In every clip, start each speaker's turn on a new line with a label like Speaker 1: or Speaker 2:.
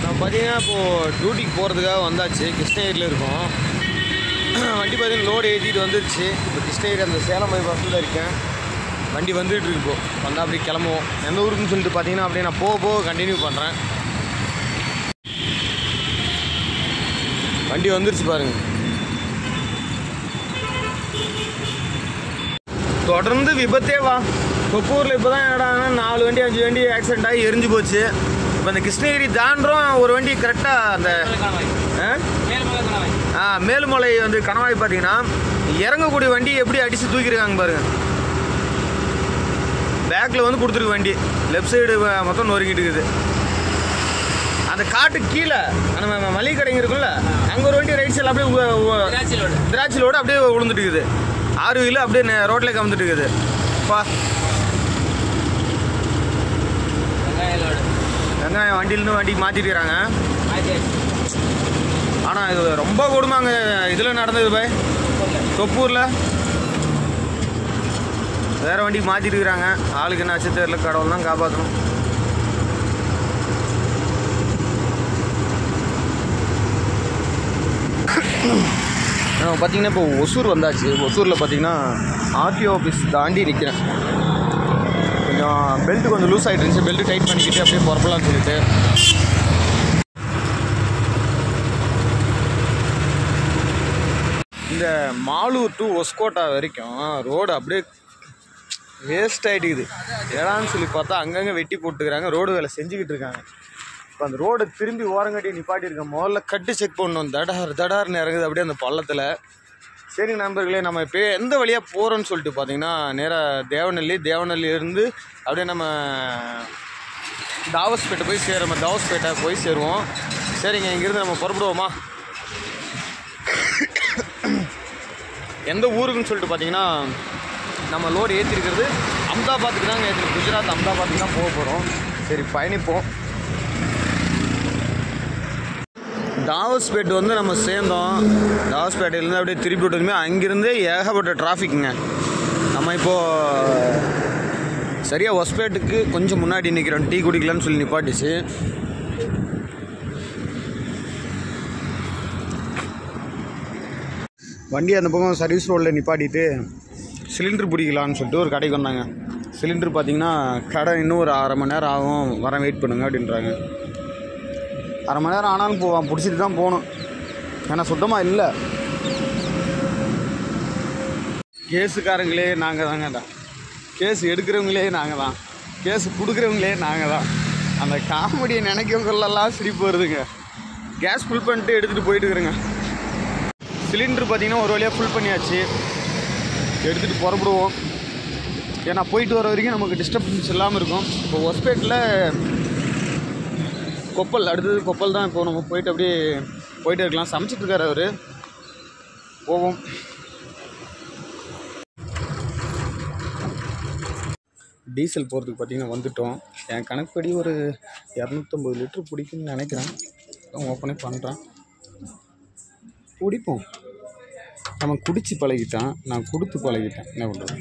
Speaker 1: நான் பார்த்தீங்கன்னா இப்போது டியூட்டிக்கு போகிறதுக்காக வந்தாச்சு கிருஷ்ணகிரியில் இருக்கோம் வண்டி பார்த்தீங்கன்னா லோடு ஏற்றிட்டு வந்துருச்சு இப்போ கிருஷ்ணகிரி அந்த சேலம் பைபாஸில் தான் இருக்கேன் வண்டி வந்துட்டு இருக்கு இப்போ வந்தால் அப்படி கிளம்புவோம் எந்த ஊருக்குன்னு சொல்லிட்டு பார்த்தீங்கன்னா அப்படியே நான் போக போக கண்டினியூ பண்ணுறேன் வண்டி வந்துருச்சு பாருங்க தொடர்ந்து விபத்தே வா தொப்பூரில் இப்போ தான் என்னடாங்கன்னா நாலு வண்டி அஞ்சு வண்டி ஆக்சிடென்ட் ஆகி எரிஞ்சு போச்சு இப்போ அந்த கிருஷ்ணகிரி தாண்டுறோம் ஒரு வண்டி கரெக்டாக அந்த ஆ? ஆ மேலுமலை வந்து கணவாய் பார்த்தீங்கன்னா இறங்கக்கூடிய வண்டி எப்படி அடித்து தூக்கியிருக்காங்க பாருங்க பேக்கில் வந்து கொடுத்துருக்கு வண்டி லெஃப்ட் சைடு மொத்தம் நொறுங்கிட்டு இருக்குது அந்த காட்டு கீழே நம்ம மளிகை கடைங்க இருக்குல்ல அங்கே ஒரு வண்டி ரைட் சைடில் அப்படியே உ- உ- திராட்சையிலோட அப்படியே விழுந்துட்டு இருக்குது ஆறு வீல் அப்படியே நே- ரோட்ல கவுந்துட்டு இருக்குது பா வெங்காயம் வண்டியிலேருந்து வண்டிக்கு மாற்றிட்டுக்கிறாங்க ஆனால் இது ரொம்ப கொடுமாங்க இதில் நடந்தது பாய் தொப்பூரில் வேற வண்டிக்கு மாற்றிட்டு இருக்கிறாங்க ஆளுக்கு என்ன ஆச்சு தெரியல கடவுள் தான் காப்பாற்றணும் நான் பார்த்தீங்கன்னா இப்போ ஒசூர் வந்தாச்சு ஒசூரில் பார்த்தீங்கன்னா ஆர்டிஓ ஆஃபீஸ் தாண்டி நிற்கிறேன் கொஞ்சம் பெல்ட் கொஞ்சம் லூஸ் ஆகிட்டு இருந்துச்சு பெல்ட் டைட் பண்ணிக்கிட்டு அப்படியே புறப்படலாம்னு சொல்லிட்டு இந்த மாலூர் டு ஒஸ்கோட்டா வரைக்கும் ரோடு அப்படியே வேஸ்ட் ஆகிட்டுக்குது ஏடான்னு சொல்லி பார்த்தா அங்கங்கே வெட்டி போட்டுக்கிறாங்க ரோடு வேலை செஞ்சுக்கிட்டு இருக்காங்க இப்போ அந்த ரோடை திரும்பி ஓரங்கட்டி நிப்பாட்டியிருக்கேன் முதல்ல கட்டு செக் பண்ணணும் தடார் தடார்னு இறங்குது அப்படியே அந்த பள்ளத்தில் சரி நண்பர்களே நம்ம இப்போ எந்த வழியாக போகிறோன்னு சொல்லிட்டு பார்த்தீங்கன்னா நேராக தேவநல்லி தேவநல்லி இருந்து அப்படியே நம்ம தாவஸ்பேட்டை போய் சேருவோம் தாவஸ்பேட்டை போய் சேருவோம் சரிங்க இங்கேருந்து நம்ம புறப்படுவோமா எந்த ஊருக்குன்னு சொல்லிட்டு பார்த்தீங்கன்னா நம்ம லோடு ஏற்றிருக்கிறது அஹமதாபாத்துக்கு தாங்க ஏற்றி குஜராத் அஹமதாபாத்துக்கு தான் போக போகிறோம் சரி பயணிப்போம் தாவஸ்பேட் வந்து நம்ம சேர்ந்தோம் தாவஸ்பேட்டையிலேருந்து அப்படியே திருப்பி விட்டதுமே அங்கேருந்தே ஏகப்பட்ட டிராஃபிக்குங்க நம்ம இப்போது சரியாக ஒஸ்பேட்டுக்கு கொஞ்சம் முன்னாடி நிற்கிறோம் டீ குடிக்கலான்னு சொல்லி நிப்பாட்டிச்சு வண்டி அந்த பக்கம் சர்வீஸ் ரோடில் நிப்பாட்டிட்டு சிலிண்டர் பிடிக்கலான்னு சொல்லிட்டு ஒரு கடைக்கு வந்தாங்க சிலிண்டர் பார்த்தீங்கன்னா கடை இன்னும் ஒரு அரை மணி நேரம் ஆகும் வரேன் வெயிட் பண்ணுங்க அப்படின்றாங்க அரை மணி நேரம் ஆனாலும் போவான் பிடிச்சிட்டு தான் போகணும் ஏன்னா சுத்தமாக இல்லை கேஸுக்காரங்களே நாங்கள் தாங்க தான் கேஸ் எடுக்கிறவங்களே நாங்கள் தான் கேஸ் கொடுக்குறவங்களே நாங்கள் தான் அந்த காமெடியை நினைக்கிறவங்களெல்லாம் சிரிப்பு வருதுங்க கேஸ் ஃபுல் பண்ணிட்டு எடுத்துகிட்டு போயிட்டு இருக்கிறேங்க சிலிண்டர் பார்த்தீங்கன்னா ஒரு வழியாக ஃபுல் பண்ணியாச்சு எடுத்துகிட்டு புறப்படுவோம் ஏன்னா போயிட்டு வர வரைக்கும் நமக்கு டிஸ்டர்பன்ஸ் இல்லாமல் இருக்கும் இப்போ ஹாஸ்பிட்டலில் கொப்பல் அடுத்தது கொப்பல் தான் இப்போ நம்ம போயிட்டு அப்படியே போயிட்டே இருக்கலாம் சமைச்சிட்டு இருக்காரு அவர் போவோம் டீசல் போகிறதுக்கு பார்த்தீங்கன்னா வந்துட்டோம் என் கணக்குப்படி ஒரு இரநூத்தம்பது லிட்டர் பிடிக்கும்னு நினைக்கிறேன் ஓப்பனே பண்ணுறேன் குடிப்போம் நம்ம குடிச்சு பழகிட்டான் நான் கொடுத்து பழகிட்டேன் என்ன பண்ணுறது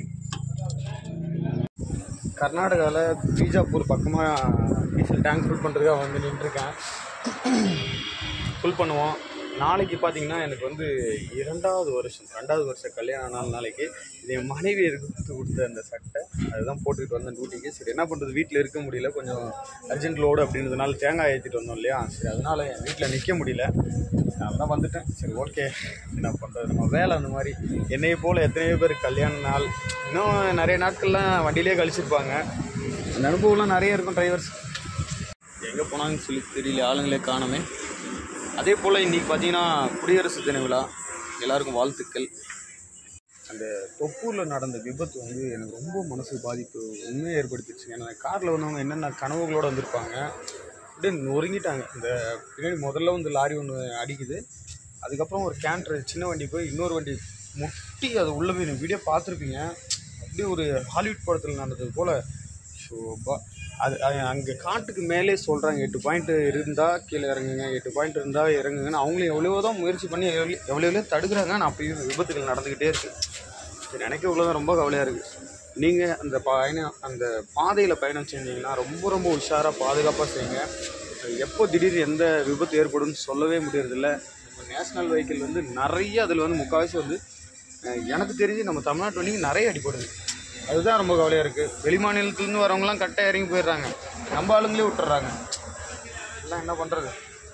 Speaker 1: கர்நாடகாவில் பீஜாப்பூர் பக்கமாக டீசல் டேங்க் ஃபுல் பண்ணுறதுக்காக வந்து நின்றுருக்கேன் ஃபுல் பண்ணுவோம் நாளைக்கு பார்த்தீங்கன்னா எனக்கு வந்து இரண்டாவது வருஷம் ரெண்டாவது வருஷம் கல்யாண நாள் நாளைக்கு இது என் மனைவி எடுத்து கொடுத்த அந்த சட்டை அதுதான் போட்டுக்கிட்டு வந்தேன் டியூட்டிக்கு சரி என்ன பண்ணுறது வீட்டில் இருக்க முடியல கொஞ்சம் அர்ஜென்ட் லோடு அப்படின்றதுனால தேங்காய் ஏற்றிட்டு வந்தோம் இல்லையா சரி அதனால் என் வீட்டில் நிற்க முடியல நான் தான் வந்துட்டேன் சரி ஓகே என்ன பண்ணுறது நம்ம வேலை அந்த மாதிரி என்னையை போல் எத்தனையோ பேர் கல்யாண நாள் இன்னும் நிறைய நாட்கள்லாம் வண்டியிலே கழிச்சிருப்பாங்க அந்த அனுபவம்லாம் நிறைய இருக்கும் டிரைவர்ஸ் எங்கே போனாங்கன்னு சொல்லி தெரியல ஆளுங்களே காணுமே அதே போல் இன்றைக்கி பார்த்தீங்கன்னா குடியரசு தின விழா எல்லாருக்கும் வாழ்த்துக்கள் அந்த தொப்பூரில் நடந்த விபத்து வந்து எனக்கு ரொம்ப மனசு பாதிப்பு உண்மையை ஏற்படுத்திடுச்சு ஏன்னா காரில் வந்தவங்க என்னென்ன கனவுகளோடு வந்திருப்பாங்க அப்படியே நொறுங்கிட்டாங்க இந்த பின்னாடி முதல்ல வந்து லாரி ஒன்று அடிக்குது அதுக்கப்புறம் ஒரு கேன்ட்ரு சின்ன வண்டி போய் இன்னொரு வண்டி முட்டி அது உள்ள போய் வீடியோ பார்த்துருப்பீங்க அப்படியே ஒரு ஹாலிவுட் படத்தில் நடந்தது போல் ஷோபா அது அங்கே காட்டுக்கு மேலே சொல்கிறாங்க எட்டு பாயிண்ட் இருந்தால் கீழே இறங்குங்க எட்டு பாயிண்ட் இருந்தால் இறங்குங்கன்னு அவங்களும் எவ்வளவோ தான் முயற்சி பண்ணி எவ்வளோ எவ்வளோ எவ்வளோ தடுக்கிறாங்க ஆனால் அப்பயும் விபத்துகள் நடந்துக்கிட்டே இருக்குது சரி எனக்கு இவ்வளோ தான் ரொம்ப கவலையாக இருக்குது நீங்கள் அந்த பயணம் அந்த பாதையில் பயணம் செஞ்சீங்கன்னா ரொம்ப ரொம்ப உஷாராக பாதுகாப்பாக செய்யுங்க எப்போ திடீர்னு எந்த விபத்து ஏற்படும்னு சொல்லவே முடியறதில்ல நம்ம நேஷ்னல் வெஹிக்கிள் வந்து நிறைய அதில் வந்து முக்கால்வாசி வந்து அஹ், எனக்கு தெரிஞ்சு நம்ம தமிழ்நாட்டு வண்டிக்கு நிறைய அடிப்படுது அதுதான் ரொம்ப கவலையாக இருக்குது வெளி மாநிலத்துலேருந்து வரவங்களாம் கரெக்டாக இறங்கி போயிடுறாங்க நம்ம ஆளுங்களே விட்டுறாங்க எல்லாம் என்ன பண்ணுறது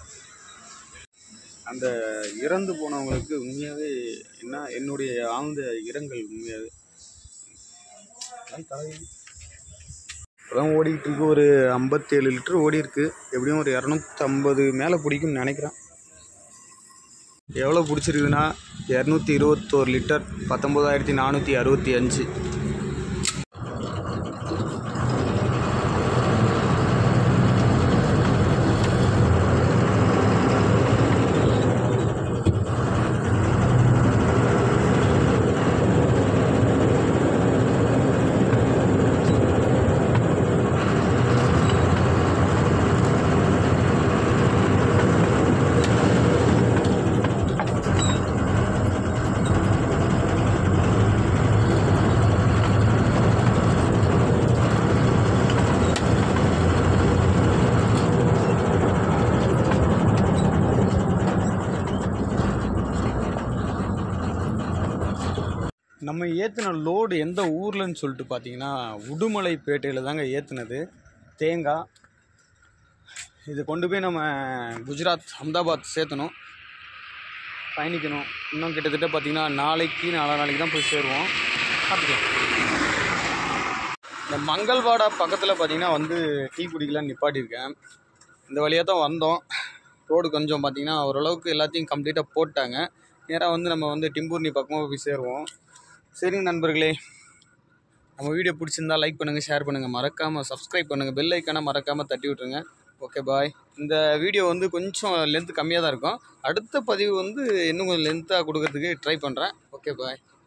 Speaker 1: அந்த இறந்து போனவங்களுக்கு உண்மையாகவே என்ன என்னுடைய ஆழ்ந்த இரங்கல் உண்மையாகவே இப்போதான் ஓடிக்கிட்டு இருக்கு ஒரு ஐம்பத்தேழு லிட்டர் ஓடி இருக்கு எப்படியும் ஒரு இரநூத்தம்பது மேலே பிடிக்கும்னு நினைக்கிறேன் எவ்வளோ பிடிச்சிருக்குன்னா இரநூத்தி இருபத்தோரு லிட்டர் பத்தொம்போதாயிரத்தி நானூற்றி அறுபத்தி அஞ்சு நம்ம ஏற்றின லோடு எந்த ஊர்லன்னு சொல்லிட்டு பார்த்தீங்கன்னா உடுமலைப்பேட்டையில் தாங்க ஏற்றுனது தேங்காய் இது கொண்டு போய் நம்ம குஜராத் அஹமதாபாத் சேர்த்தணும் பயணிக்கணும் இன்னும் கிட்டத்தட்ட பார்த்தீங்கன்னா நாளைக்கு நாலா நாளைக்கு தான் போய் சேருவோம் பார்த்துக்கலாம் இந்த மங்கள்வாடா பக்கத்தில் பார்த்தீங்கன்னா வந்து டீ குடிக்கலாம் நிப்பாட்டியிருக்கேன் இந்த வழியாக தான் வந்தோம் ரோடு கொஞ்சம் பார்த்தீங்கன்னா ஓரளவுக்கு எல்லாத்தையும் கம்ப்ளீட்டாக போட்டாங்க நேராக வந்து நம்ம வந்து டிம்பூர்னி பக்கமாக போய் சேருவோம் சரிங்க நண்பர்களே நம்ம வீடியோ பிடிச்சிருந்தா லைக் பண்ணுங்கள் ஷேர் பண்ணுங்கள் மறக்காமல் சப்ஸ்கிரைப் பண்ணுங்கள் பெல் ஐக்கானை மறக்காமல் தட்டி விட்ருங்க ஓகே பாய் இந்த வீடியோ வந்து கொஞ்சம் லென்த் கம்மியாக தான் இருக்கும் அடுத்த பதிவு வந்து இன்னும் கொஞ்சம் லென்த்தாக கொடுக்கறதுக்கு ட்ரை பண்ணுறேன் ஓகே பாய்